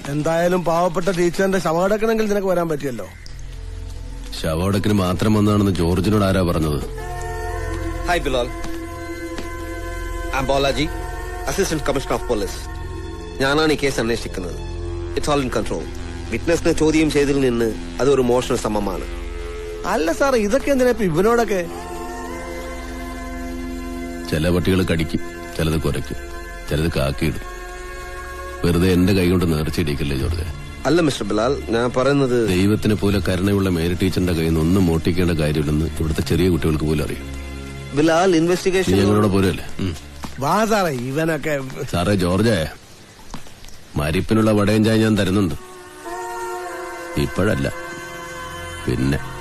എന്തായാലും പാവപ്പെട്ട ടീച്ചറിന്റെ ശവടക്കണമെങ്കിൽ നിനക്ക് വരാൻ പറ്റിയല്ലോ ശവോടക്കിന് മാത്രം വന്നാണെന്ന് ജോർജിനോട് ആരാ പറഞ്ഞത് hi Bilal am Balaji assistant commissioner of police ഞാനാണ് ഈ കേസ് അന്വേഷിക്കുന്നത് ഇറ്റ്സ് ഓൾ ഇൻ കൺട്രോൾ വിറ്റ്നസിനെ ചോദ്യം ചെയ്തതിൽ നിന്ന് അതൊരു മോഷണ ശ്രമമാണ് അല്ല സാർ ഇതൊക്കെ എന്തിനാ ഇപ്പൊ ഇവനോടൊക്കെ ചില പട്ടികൾ കടിക്കും ചിലത് കുരയ്ക്കും ചിലത് കാക്കിയിടും വെറുതെ എന്റെ കൈ കൊണ്ട് നേർച്ചയിടിക്കല്ലേ ജോർജ് അല്ല മിസ്റ്റർ ബിലാൽ ഞാൻ പറയുന്നത് ദൈവത്തിനെ പോലെ കരുണയുള്ള മേരി ടീച്ചറിന്റെ കയ്യിൽ നിന്ന് ഒന്നും മോട്ടിക്കേണ്ട കാര്യമില്ലെന്ന് ഇവിടുത്തെ ചെറിയ കുട്ടികൾക്ക് പോലും അറിയാം ബിലാൽ നീ ഇൻവെസ്റ്റിഗേഷൻ ഞങ്ങളോട് പോരല്ലേ വാ സാറേ ഇവനൊക്കെ സാറേ ജോർജേ മരിപ്പിനുള്ള വടയും ചായ ഞാൻ തരുന്നുണ്ട് ഇപ്പോഴല്ല പിന്നെ